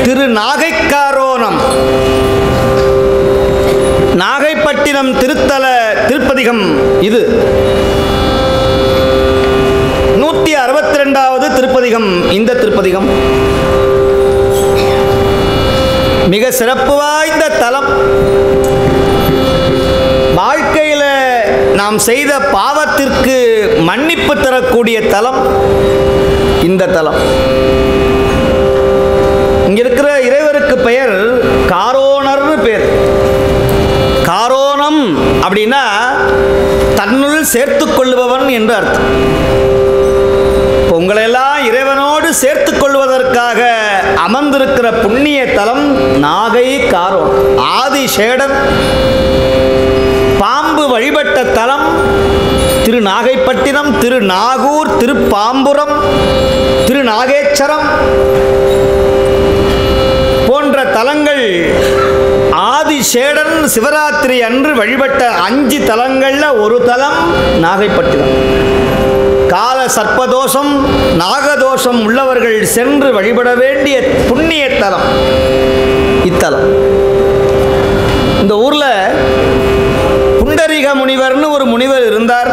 திரு நாகைக்காரோணம் நாகைப்பட்டினம் திருத்தல திருப்பதிகம் இது நூற்றி அறுபத்தி ரெண்டாவது திருப்பதிகம் இந்த திருப்பதிகம் மிக சிறப்பு வாய்ந்த தலம் வாழ்க்கையில் நாம் செய்த பாவத்திற்கு மன்னிப்பு தரக்கூடிய தலம் இந்த தலம் இங்க இருக்கிற இறைவருக்கு பெயர் காரோணர்னு பேர் காரோணம் அப்படின்னா தன்னுள் சேர்த்துக் கொள்பவன் என்று அர்த்தம் இப்ப உங்களையெல்லாம் இறைவனோடு சேர்த்துக் கொள்வதற்காக அமர்ந்திருக்கிற புண்ணிய தலம் நாகை காரோன் ஆதி சேடன் பாம்பு வழிபட்ட தலம் திரு நாகைப்பட்டினம் திரு நாகூர் திருப்பாம்புரம் திரு நாகேச்சரம் போன்ற தலங்கள் ஆதி சேடன் சிவராத்திரி அன்று வழிபட்ட அஞ்சு தலங்கள்ல ஒரு தலம் நாகைப்பட்டினம் கால சர்ப்பதோஷம் நாகதோஷம் உள்ளவர்கள் சென்று வழிபட வேண்டிய புண்ணிய தலம் இத்தலம் இந்த ஊர்ல புண்டரிக முனிவர்னு ஒரு முனிவர் இருந்தார்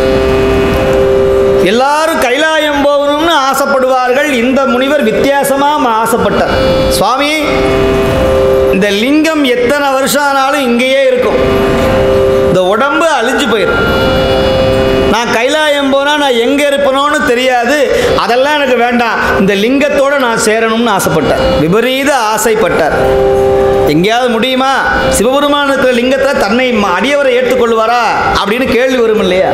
எல்லாரும் கைலாயம் போகணும்னு ஆசைப்படுவார்கள் இந்த முனிவர் வித்தியாசமா ஆசைப்பட்டார் சுவாமி இந்த லிங்கம் எத்தனை வருஷம் ஆனாலும் இங்கேயே இருக்கும் இந்த உடம்பு அழிஞ்சு போயிடும் நான் கைலாயம் போனால் நான் எங்கே இருப்பனோன்னு தெரியாது அதெல்லாம் எனக்கு வேண்டாம் இந்த லிங்கத்தோடு நான் சேரணும்னு ஆசைப்பட்டார் விபரீத ஆசைப்பட்டார் எங்கேயாவது முடியுமா சிவபெருமான் இருக்கிற லிங்கத்தை தன்னை ம- அடியவரை ஏற்றுக்கொள்வாரா அப்படின்னு கேள்வி வரும் இல்லையா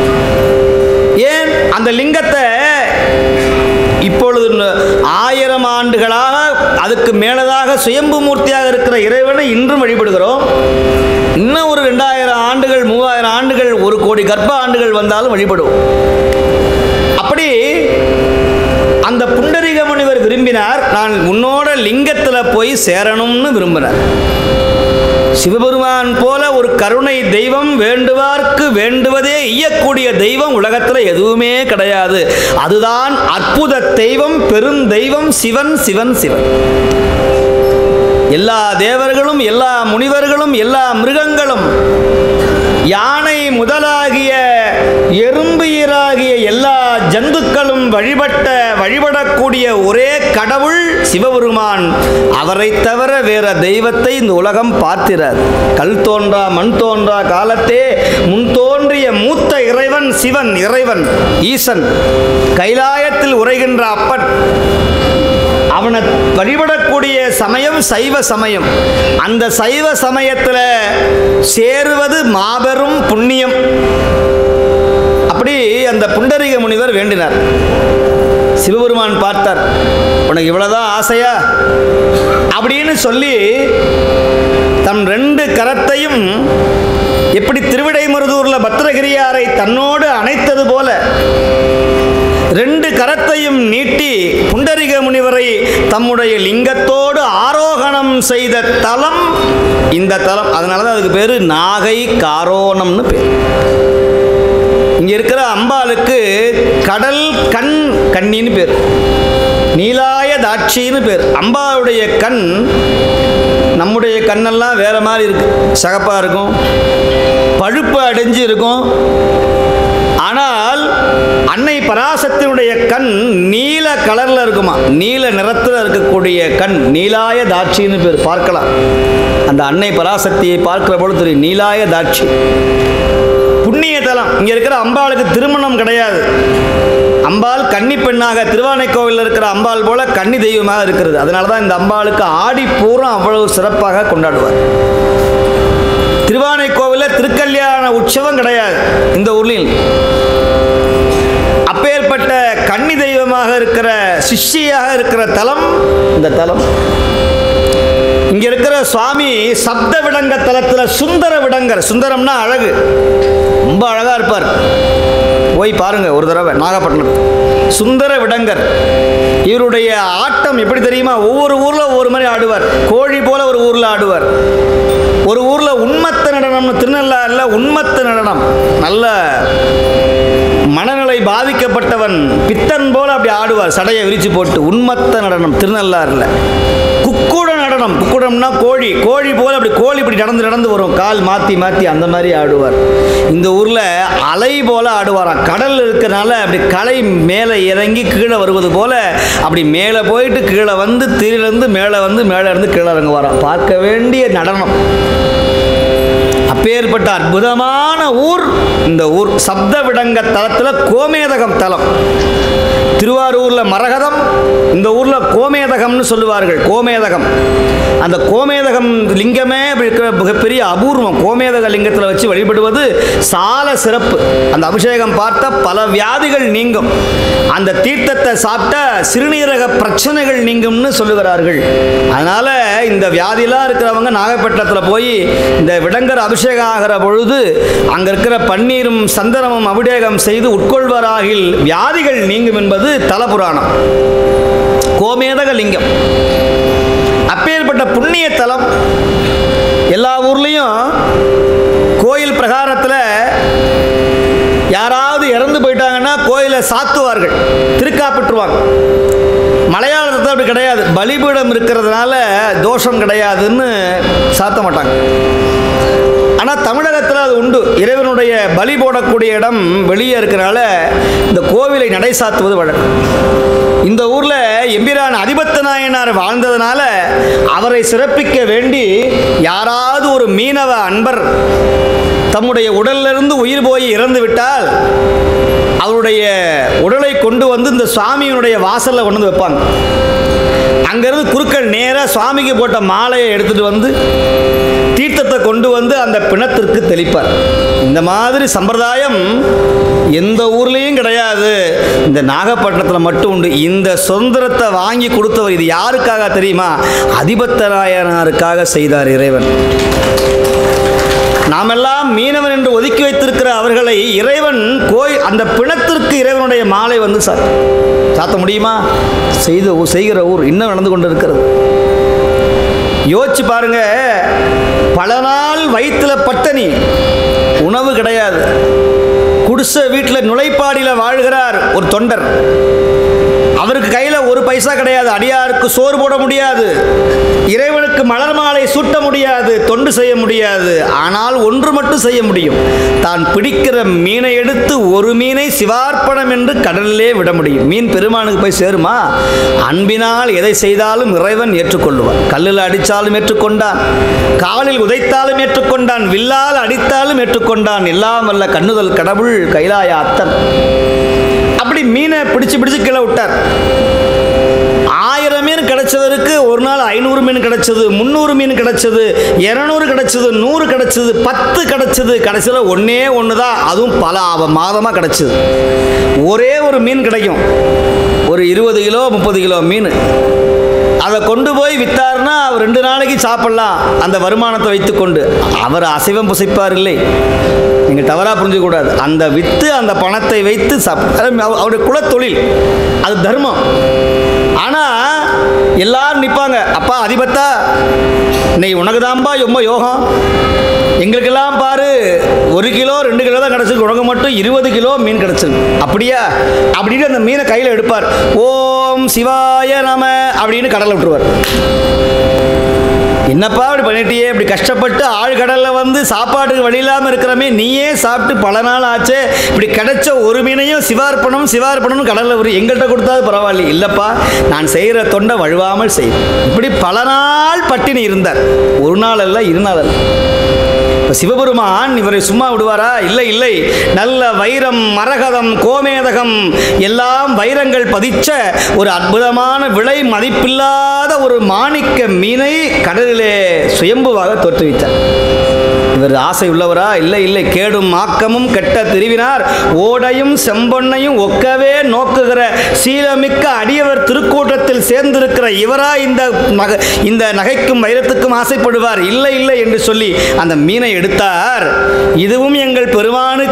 ஏன் அந்த லிங்கத்தை இப்பொழுது ந- ஆயிரம் ஆண்டுகளாக அதுக்கு மேலதாக சுயம்பு மூர்த்தியாக இருக்கிற இறைவனை இன்றும் வழிபடுகிறோம் இன்னும் ஒரு ரெண்டாயிரம் ஆண்டுகள் மூவாயிரம் ஆண்டுகள் ஒரு கோடி கர்ப்ப ஆண்டுகள் வந்தாலும் வழிபடுவோம் அப்படி அந்த புண்டரிக முனிவர் விரும்பினார் நான் உன்னோட லிங்கத்தில் போய் சேரணும்னு விரும்பினார் சிவபெருமான் போல ஒரு கருணை தெய்வம் வேண்டுவார்க்கு வேண்டுவதே ஈயக்கூடிய தெய்வம் உலகத்தில் எதுவுமே கிடையாது அதுதான் அற்புத தெய்வம் பெருந்தெய்வம் சிவன் சிவன் சிவன் எல்லா தேவர்களும் எல்லா முனிவர்களும் எல்லா மிருகங்களும் யானை முதலாகிய எறும்பு ஈராகிய எல்லா ஜந்துக்களும் வழிபட்ட வழிபடக்கூடிய ஒரே கடவுள் சிவபெருமான் அவரை தவிர வேற தெய்வத்தை இந்த உலகம் பார்த்திரார் கல் தோன்றா மண் தோன்றா காலத்தே முன் தோன்றிய மூத்த இறைவன் சிவன் இறைவன் ஈசன் கைலாயத்தில் உரைகின்ற அப்பன் அவனை வழிபடக்கூடிய சமயம் சைவ சமயம் அந்த சைவ சமயத்தில் சேருவது மாபெரும் புண்ணியம் அப்படி அந்த புண்டரிக முனிவர் வேண்டினார் சிவபெருமான் பார்த்தார் உனக்கு இவ்வளவுதான் ஆசையா அப்படின்னு சொல்லி தம் ரெண்டு கரத்தையும் எப்படி திருவிடைமருதூர்ல பத்திரகிரியாரை தன்னோடு அணைத்தது போல ரெண்டு கரத்தையும் நீட்டி புண்டரிக முனிவரை தம்முடைய லிங்கத்தோடு ஆரோகணம் செய்த தலம் இந்த தலம் அதனால தான் அதுக்கு பேர் நாகை காரோணம்னு பேர் இங்க இருக்கிற அம்பாளுக்கு கடல் கண் கண்ணின்னு பேர் நீலாய தாட்சின்னு பேர் அம்பாளுடைய கண் நம்முடைய கண்ணெல்லாம் வேற மாதிரி இருக்கு சகப்பா இருக்கும் பழுப்பு அடைஞ்சு இருக்கும் ஆனால் அன்னை பராசத்தினுடைய கண் நீல கலர்ல இருக்குமா நீல நிறத்தில் இருக்கக்கூடிய கண் நீலாய தாட்சின்னு பேர் பார்க்கலாம் அந்த அன்னை பராசக்தியை பார்க்கிற பொழுது தெரியும் நீலாய தாட்சி புண்ணிய தலம் இங்க இருக்கிற அம்பாளுக்கு திருமணம் கிடையாது அம்பாள் கன்னி பெண்ணாக திருவானைக்கோவிலில் இருக்கிற அம்பாள் போல கன்னி தெய்வமாக இருக்கிறது அதனால தான் இந்த அம்பாளுக்கு ஆடி பூரம் அவ்வளவு சிறப்பாக கொண்டாடுவார் திருவானைக்கோவிலில் திருக்கல்யாண உற்சவம் கிடையாது இந்த ஊர்லையும் அப்பேற்பட்ட கன்னி தெய்வமாக இருக்கிற சிஷ்யாக இருக்கிற தலம் இந்த தலம் இங்க இருக்கிற சுவாமி சப்த விடங்க தலத்துல சுந்தர விடங்கர் சுந்தரம்னா அழகு ரொம்ப அழகா இருப்பார் போய் பாருங்க ஒரு தடவை நாகப்பட்டினம் சுந்தர விடங்கர் இவருடைய ஆட்டம் எப்படி தெரியுமா ஒவ்வொரு ஊர்ல ஒவ்வொரு மாதிரி ஆடுவார் கோழி போல ஒரு ஊர்ல ஆடுவார் ஒரு ஊர்ல உண்மத்த நடனம்னு திருநள்ளாறுல உண்மத்த நடனம் நல்ல மனநிலை நோய் பாதிக்கப்பட்டவன் பித்தன் போல அப்படி ஆடுவார் சடையை விரிச்சு போட்டு உன்மத்த நடனம் திருநள்ளாறுல குக்குட நடனம் குக்குடம்னா கோழி கோழி போல அப்படி கோழி இப்படி நடந்து நடந்து வரும் கால் மாற்றி மாற்றி அந்த மாதிரி ஆடுவார் இந்த ஊரில் அலை போல ஆடுவாராம் கடல் இருக்கிறனால அப்படி கலை மேலே இறங்கி கீழே வருவது போல அப்படி மேலே போயிட்டு கீழே வந்து திரியிலேருந்து மேலே வந்து மேலே இருந்து கீழே இறங்குவாராம் பார்க்க வேண்டிய நடனம் அப்பேற்பட்ட அற்புதமான ஊர் இந்த ஊர் சப்த விடங்க தலத்தில் கோமேதகம் தலம் திருவாரூரில் மரகதம் இந்த ஊரில் கோமேதகம்னு சொல்லுவார்கள் கோமேதகம் அந்த கோமேதகம் லிங்கமே அப்படி இருக்கிற மிகப்பெரிய அபூர்வம் கோமேதக லிங்கத்தில் வச்சு வழிபடுவது சால சிறப்பு அந்த அபிஷேகம் பார்த்தா பல வியாதிகள் நீங்கும் அந்த தீர்த்தத்தை சாப்பிட்டா சிறுநீரக பிரச்சனைகள் நீங்கும்னு சொல்லுகிறார்கள் அதனால் இந்த வியாதிலாம் இருக்கிறவங்க நாகப்பட்டினத்தில் போய் இந்த விடங்கர் அபிஷேகம் ஆகிற பொழுது அங்கே இருக்கிற பன்னீரும் சந்தனமும் அபிஷேகம் செய்து உட்கொள்வராகில் வியாதிகள் நீங்கும் என்பது தலபுராணம் கோமேதக லிங்கம் அப்பேற்பட்ட புண்ணிய தலம் எல்லா ஊர்லேயும் கோயில் பிரகாரத்தில் யாராவது இறந்து போயிட்டாங்கன்னா கோயிலை சாத்துவார்கள் திருக்காப்பிட்டுருவாங்க மலையாளத்தில் அப்படி கிடையாது பலிபீடம் இருக்கிறதுனால தோஷம் கிடையாதுன்னு சாத்த மாட்டாங்க ஆனால் தமிழகத்தில் அது உண்டு இறைவனுடைய பலி போடக்கூடிய இடம் வெளியே இருக்கிறனால இந்த கோவிலை நடை சாத்துவது வழக்கம் இந்த ஊரில் எம்பிரான் அதிபத்த நாயனார் வாழ்ந்ததுனால அவரை சிறப்பிக்க வேண்டி யாராவது ஒரு மீனவ அன்பர் தம்முடைய உடலிலிருந்து உயிர் போய் இறந்து விட்டால் அவருடைய உடலை கொண்டு வந்து இந்த சுவாமியினுடைய வாசலில் கொண்டு வந்து வைப்பாங்க அங்கேருந்து குறுக்கள் நேராக சுவாமிக்கு போட்ட மாலையை எடுத்துகிட்டு வந்து தீர்த்தத்தை கொண்டு வந்து அந்த பிணத்திற்கு தெளிப்பார் இந்த மாதிரி சம்பிரதாயம் எந்த ஊர்லேயும் கிடையாது இந்த நாகப்பட்டினத்தில் மட்டும் உண்டு இந்த சுதந்திரத்தை வாங்கி கொடுத்தவர் இது யாருக்காக தெரியுமா அதிபத்த நாயனாருக்காக செய்தார் இறைவன் நாமெல்லாம் மீனவன் என்று ஒதுக்கி வைத்திருக்கிற அவர்களை இறைவன் கோய் அந்த பிணத்திற்கு இறைவனுடைய மாலை வந்து சா சாத்த முடியுமா செய்த ஊ- செய்கிற ஊர் இன்னும் நடந்து கொண்டு இருக்கிறது யோசிச்சு பாருங்க பல நாள் வயிற்றுல பட்டணி உணவு கிடையாது குடிசை வீட்டில் நுழைப்பாடியில் வாழ்கிறார் ஒரு தொண்டர் அவருக்கு கையில் ஒரு பைசா கிடையாது அடியாருக்கு சோறு போட முடியாது இறைவனுக்கு மலர் மாலை சூட்ட முடியாது தொண்டு செய்ய முடியாது ஆனால் ஒன்று மட்டும் செய்ய முடியும் தான் பிடிக்கிற மீனை எடுத்து ஒரு மீனை சிவார்ப்பணம் என்று கடலிலே விட முடியும் மீன் பெருமானுக்கு போய் சேருமா அன்பினால் எதை செய்தாலும் இறைவன் ஏற்றுக்கொள்ளுவார் கல்லில் அடித்தாலும் ஏற்றுக்கொண்டான் காலில் உதைத்தாலும் ஏற்றுக்கொண்டான் வில்லால் அடித்தாலும் ஏற்றுக்கொண்டான் எல்லாம் வல்ல கண்ணுதல் கடவுள் கைலாய அத்தன் அப்படி மீனை பிடிச்சு பிடிச்சு கீழே விட்டார் ஆயிரம் மீன் கிடைச்சவருக்கு ஒரு நாள் ஐநூறு மீன் கிடைச்சது முந்நூறு மீன் கிடைச்சது இரநூறு கிடைச்சது நூறு கிடைச்சது பத்து கிடைச்சது கடைசியில் ஒன்றே ஒன்று தான் அதுவும் பல அவ- மாதமா கிடைச்சது ஒரே ஒரு மீன் கிடைக்கும் ஒரு இருபது கிலோ முப்பது கிலோ மீன் அதை கொண்டு போய் வித்தாருன்னா அவர் ரெண்டு நாளைக்கு சாப்பிடலாம் அந்த வருமானத்தை வைத்துக்கொண்டு அவர் அசைவம் புசைப்பார் இல்லை நீங்கள் தவறாக புரிஞ்சுக்கூடாது அந்த விற்று அந்த பணத்தை வைத்து சாப்பிட அவருடைய குலத்தொழில் அது தர்மம் ஆனால் எல்லாரும் நிற்பாங்க அப்பா அதிபத்தா நீ உனக்கு தான்பா ரொம்ப யோகம் எங்களுக்கெல்லாம் பாரு ஒரு கிலோ ரெண்டு கிலோ தான் கிடச்சிருக்கு உனக்கு மட்டும் இருபது கிலோ மீன் கிடச்சிருக்கு அப்படியா அப்படின்னு அந்த மீனை கையில் எடுப்பார் ஓம் சிவாய நம அப்படின்னு கடலை விட்டுருவார் என்னப்பா இப்படி பண்ணிட்டியே இப்படி கஷ்டப்பட்டு ஆழ்கடலில் வந்து சாப்பாட்டுக்கு வழி இல்லாமல் இருக்கிறமே நீயே சாப்பிட்டு பல நாள் ஆச்சே இப்படி கிடைச்ச ஒரு மீனையும் சிவார்ப்பணம் சிவார்ப்பணம் கடலில் ஒரு எங்கள்கிட்ட கொடுத்தாது பரவாயில்ல இல்லைப்பா நான் செய்கிற தொண்டை வழுவாமல் செய்யும் இப்படி பல நாள் பட்டினி இருந்தார் ஒரு நாள் அல்ல இரு நாள் அல்ல இப்போ சிவபெருமான் இவரை சும்மா விடுவாரா இல்லை இல்லை நல்ல வைரம் மரகதம் கோமேதகம் எல்லாம் வைரங்கள் பதிச்ச ஒரு அற்புதமான விலை மதிப்பில்லாத ஒரு மாணிக்க மீனை கடலிலே சுயம்புவாக தோற்றுவித்தார் இவர் ஆசை உள்ளவரா இல்லை இல்லை கேடும் ஆக்கமும் கெட்ட திருவினார் ஓடையும் செம்பொன்னையும் ஒக்கவே நோக்குகிற சீலமிக்க அடியவர் திருக்கூட்டத்தில் சேர்ந்திருக்கிற இவரா இந்த நகை இந்த நகைக்கும் வைரத்துக்கும் ஆசைப்படுவார் இல்லை இல்லை என்று சொல்லி அந்த மீனை எடுத்தார் இதுவும் எங்கள் பெருமானுக்கே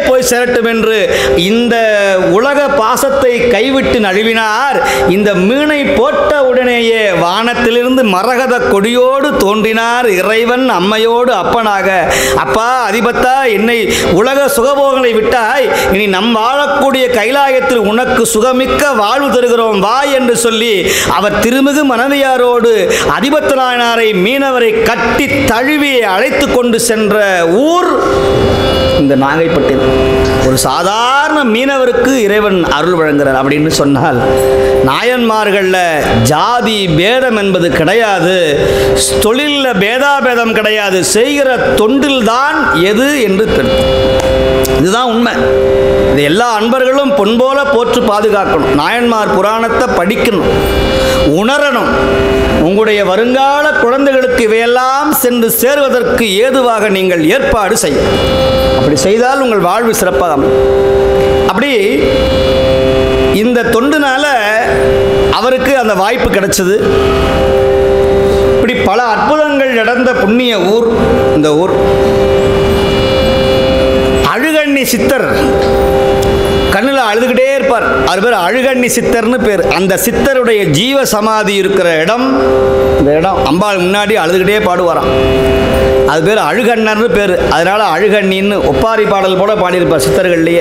போய் சேரட்டும் என்று இந்த உலக பாசத்தை கைவிட்டு நழுவினார் இந்த மீனை போட்ட உடனேயே வானத்திலிருந்து மரகத கொடியோடு தோன்றினார் இறைவன் அம்மையோடு அப்பனாக அப்பா அதிபத்தா என்னை உலக சுகபோகங்களை விட்டாய் இனி நம் வாழக்கூடிய கைலாயத்தில் உனக்கு சுகமிக்க வாழ்வு தருகிறோம் வா என்று சொல்லி அவர் திருமிகு மனைவியாரோடு அதிபத்த நாயனாரை மீனவரை கட்டி தழுவி அழைத்து கொண்டு சென்ற ஊர் இந்த நாகைப்பட்டினம் ஒரு சாதாரண மீனவருக்கு இறைவன் அருள் வழங்குகிறார் அப்படின்னு சொன்னால் நாயன்மார்களில் ஜாதி பேதம் என்பது கிடையாது தொழிலில் பேதாபேதம் கிடையாது செய்கிற தொண்டில்தான் எது என்று தெரியும் இதுதான் உண்மை இது எல்லா அன்பர்களும் பொன்போல போற்று பாதுகாக்கணும் நாயன்மார் புராணத்தை படிக்கணும் உணரணும் உங்களுடைய வருங்கால குழந்தைகளுக்கு இவையெல்லாம் சென்று சேருவதற்கு ஏதுவாக நீங்கள் ஏற்பாடு செய்ய அப்படி செய்தால் உங்கள் வாழ்வு சிறப்பாக அமையும். அப்படி இந்த தொண்டுனால அவருக்கு அந்த வாய்ப்பு கிடைச்சது இப்படி பல அற்புதங்கள் நடந்த புண்ணிய ஊர் இந்த ஊர் அழுகண்ணி சித்தர் கண்ணில் அழுதுகிட்டே இருப்பார் அது பேர் அழுகண்ணி சித்தர்னு பேர் அந்த சித்தருடைய ஜீவ சமாதி இருக்கிற இடம் இந்த இடம் அம்பாள் முன்னாடி அழுதுகிட்டே பாடுவாராம் அது பேர் அழுகண்ணர்னு பேர் அதனால அழுகண்ணின்னு ஒப்பாரி பாடல் போல பாடியிருப்பார் சித்தர்கள்லேயே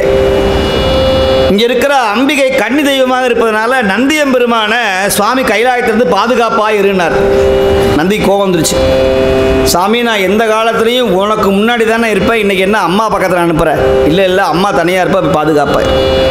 இங்கே இருக்கிற அம்பிகை கன்னி தெய்வமாக இருப்பதனால நந்தியம்பெருமான சுவாமி கைலாயத்திலிருந்து பாதுகாப்பாக இருந்தார் நந்தி கோபம் வந்துருச்சு சாமி நான் எந்த காலத்துலையும் உனக்கு முன்னாடி தானே இருப்பேன் இன்னைக்கு என்ன அம்மா பக்கத்தில் அனுப்புகிறேன் இல்லை இல்லை அம்மா தனியாக இருப்ப பாதுகாப்பேன்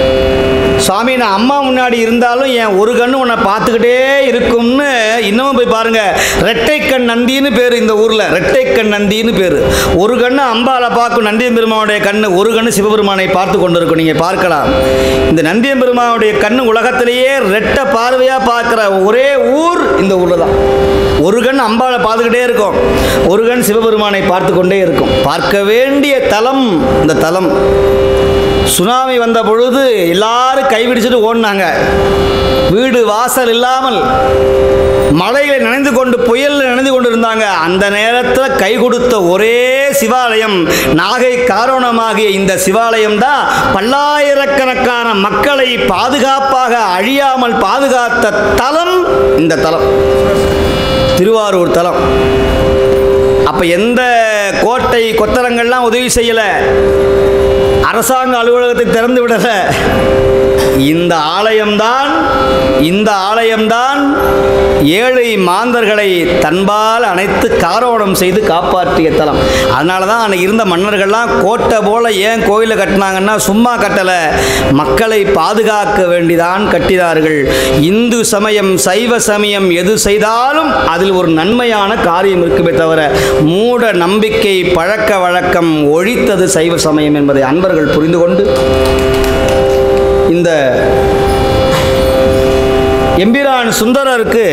சுவாமி நான் அம்மா முன்னாடி இருந்தாலும் என் ஒரு கண்ணு உன்னை பார்த்துக்கிட்டே இருக்கும்னு இன்னமும் போய் பாருங்க ரெட்டை கண் நந்தின்னு பேர் இந்த ஊரில் ரெட்டை கண் நந்தின்னு பேர் ஒரு கண்ணு அம்பால பார்க்கும் நந்தியம் பெருமானுடைய கண்ணு ஒரு கண்ணு சிவபெருமானை பார்த்து கொண்டு இருக்கும் நீங்கள் பார்க்கலாம் இந்த நந்தியம் பெருமானுடைய கண்ணு உலகத்திலேயே ரெட்டை பார்வையாக பார்க்குற ஒரே ஊர் இந்த ஊரில் தான் ஒரு கண் அம்பாளை பார்த்துக்கிட்டே இருக்கும் ஒரு கண் சிவபெருமானை பார்த்து கொண்டே இருக்கும் பார்க்க வேண்டிய தலம் இந்த தலம் சுனாமி வந்த பொழுது எல்லாரும் கைவிடிச்சிட்டு ஓடினாங்க வீடு வாசல் இல்லாமல் மழையில் நனைந்து கொண்டு புயலில் நனைந்து கொண்டு இருந்தாங்க அந்த நேரத்தில் கை கொடுத்த ஒரே சிவாலயம் நாகை காரணமாகிய இந்த சிவாலயம் தான் பல்லாயிரக்கணக்கான மக்களை பாதுகாப்பாக அழியாமல் பாதுகாத்த தலம் இந்த தலம் திருவாரூர் தலம் அப்போ எந்த கோட்டை கொத்தரங்கள்லாம் உதவி செய்யலை அரசாங்க அலுவலகத்தை திறந்து விடல இந்த ஆலயம்தான் இந்த ஆலயம்தான் ஏழை மாந்தர்களை தன்பால் அனைத்து காரோணம் செய்து காப்பாற்றிய தலம் அதனால தான் அன்னைக்கு இருந்த மன்னர்கள்லாம் கோட்டை போல ஏன் கோயிலை கட்டினாங்கன்னா சும்மா கட்டலை மக்களை பாதுகாக்க வேண்டிதான் கட்டினார்கள் இந்து சமயம் சைவ சமயம் எது செய்தாலும் அதில் ஒரு நன்மையான காரியம் இருக்குமே தவிர மூட நம்பிக்கை பழக்க வழக்கம் ஒழித்தது சைவ சமயம் என்பதை அன்பர்கள் புரிந்து கொண்டு இந்த எம்பிரான் சுந்தரருக்கு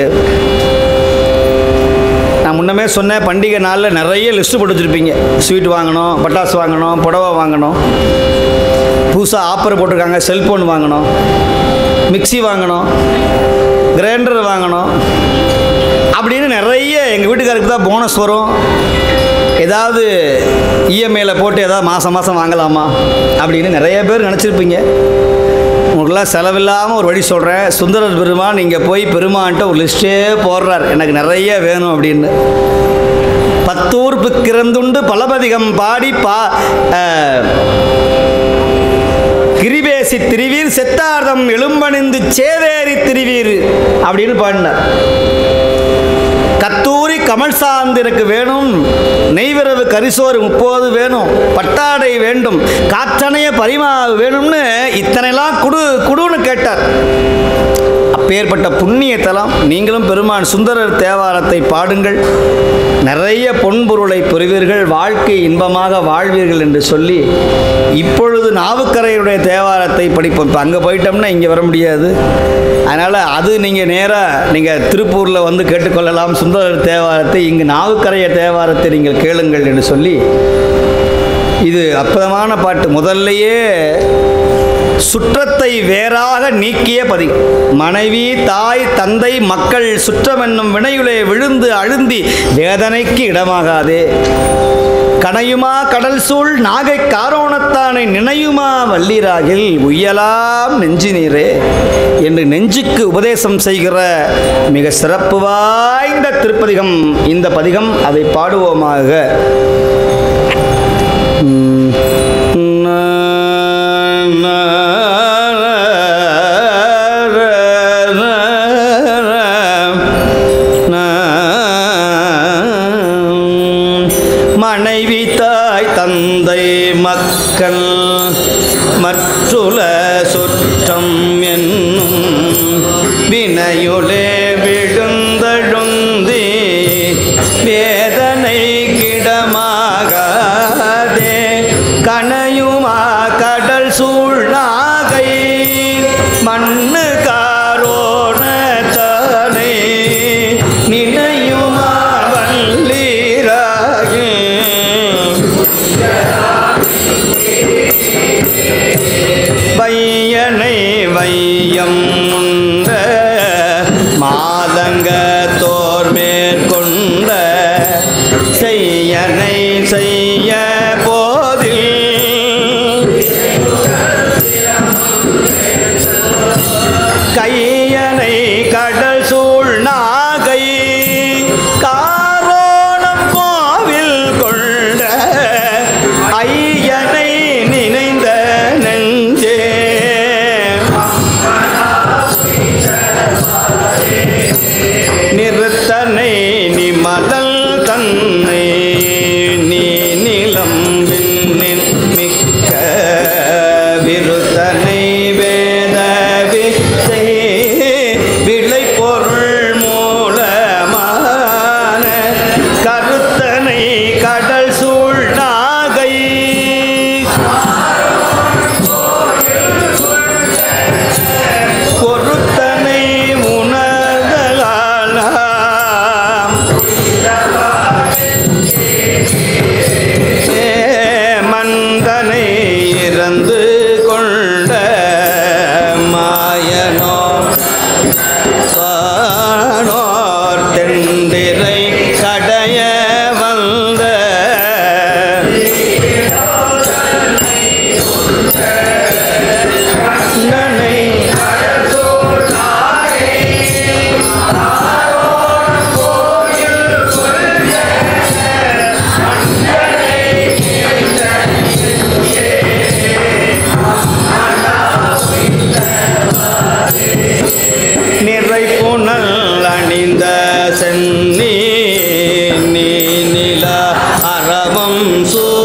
நான் முன்னமே சொன்னேன் பண்டிகை நாளில் நிறைய லிஸ்ட்டு போட்டு வச்சுருப்பீங்க ஸ்வீட் வாங்கணும் பட்டாசு வாங்கணும் புடவை வாங்கணும் புதுசாக ஆஃபர் போட்டிருக்காங்க செல்ஃபோன் வாங்கணும் மிக்ஸி வாங்கணும் கிரைண்டர் வாங்கணும் அப்படின்னு நிறைய எங்கள் வீட்டுக்காருக்கு தான் போனஸ் வரும் ஏதாவது இஎம்ஐயில் போட்டு ஏதாவது மாதம் மாதம் வாங்கலாமா அப்படின்னு நிறைய பேர் நினச்சிருப்பீங்க உங்களுக்குலாம் செலவில்லாமல் ஒரு வழி சொல்கிறேன் சுந்தரர் பெருமான் இங்கே போய் பெருமான்ட்ட ஒரு லிஸ்ட்டே போடுறார் எனக்கு நிறைய வேணும் அப்படின்னு பத்தூர் பிறந்துண்டு பலபதிகம் பாடி பா அஹ், கிரிபேசி திரிவீர் செத்தார்தம் எலும்பணிந்து சேவேரி திரிவீர் அப்படின்னு பாடினார் கத்தூரி கமல் சார்ந்திருக்கு வேணும் நெய்விரவு கரிசோறு முப்பது வேணும் பட்டாடை வேண்டும் காற்றணைய பரிமா வேணும்னு இத்தனைலாம் குடு குடுன்னு கேட்டார் அப்பேற்பட்ட புண்ணிய தலம் நீங்களும் பெருமான் சுந்தரர் தேவாரத்தை பாடுங்கள் நிறைய பொன்பொருளை பெறுவீர்கள் வாழ்க்கை இன்பமாக வாழ்வீர்கள் என்று சொல்லி இப்பொழுது நாவுக்கரையுடைய தேவாரத்தை படிப்போம் இப்போ அங்கே போயிட்டோம்னா இங்கே வர முடியாது அதனால் அது நீங்கள் நேராக நீங்கள் திருப்பூரில் வந்து கேட்டுக்கொள்ளலாம் சுந்தரர் தேவாரத்தை இங்கு நாவுக்கரைய தேவாரத்தை நீங்கள் கேளுங்கள் என்று சொல்லி இது அற்புதமான பாட்டு முதல்லையே சுற்றத்தை வேறாக நீக்கிய பதி மனைவி தாய் தந்தை மக்கள் சுற்றம் என்னும் வினையுலே விழுந்து அழுந்தி வேதனைக்கு இடமாகாதே கனையுமா கடல் சூழ் நாகை காரோணத்தானை நினையுமா வள்ளிராகில் உய்யலாம் நெஞ்சு நீரே என்று நெஞ்சுக்கு உபதேசம் செய்கிற மிக சிறப்பு வாய்ந்த திருப்பதிகம் இந்த பதிகம் அதை பாடுவோமாக உம், நா, நா, நா, நா, மனைவி தாய் தந்தை மக்கள் மற்றுல சுற்றம் என்னும் வினையுளே விழுந்தழுந்தி வேதனை கிடமாகாதே கனையுமா கடல் சூழ்நாகை மண்ணு காரோண தானே நினையுமா வல்லீராகே வையனை வையம் உண்ட மாதங்க தோர் மேற்கொண்ட செய்யனை செய்ய போதில் கையனை கடல் சூழ் நாகை காரோணம் கோவில் கொண்ட ஐயனை நினைந்த நெஞ்சே நிறுத்தனை நிமலல் தன்னை நீ நிலம் விண்ணின் மிக்க விருத்தனை வேத வித்தை விளை பொருள் மூலமான கருத்தனை கடல் சூழ் நாகை பொருத்தனை உணர்தலாலாம் ஏ மந்தனை இறந்து கொண்ட மாயனோ வானோர் தெண்டிரை கடைய வந்த நனை நிறை புனல் அணிந்த சென்னி நீ நில அரவம் சூ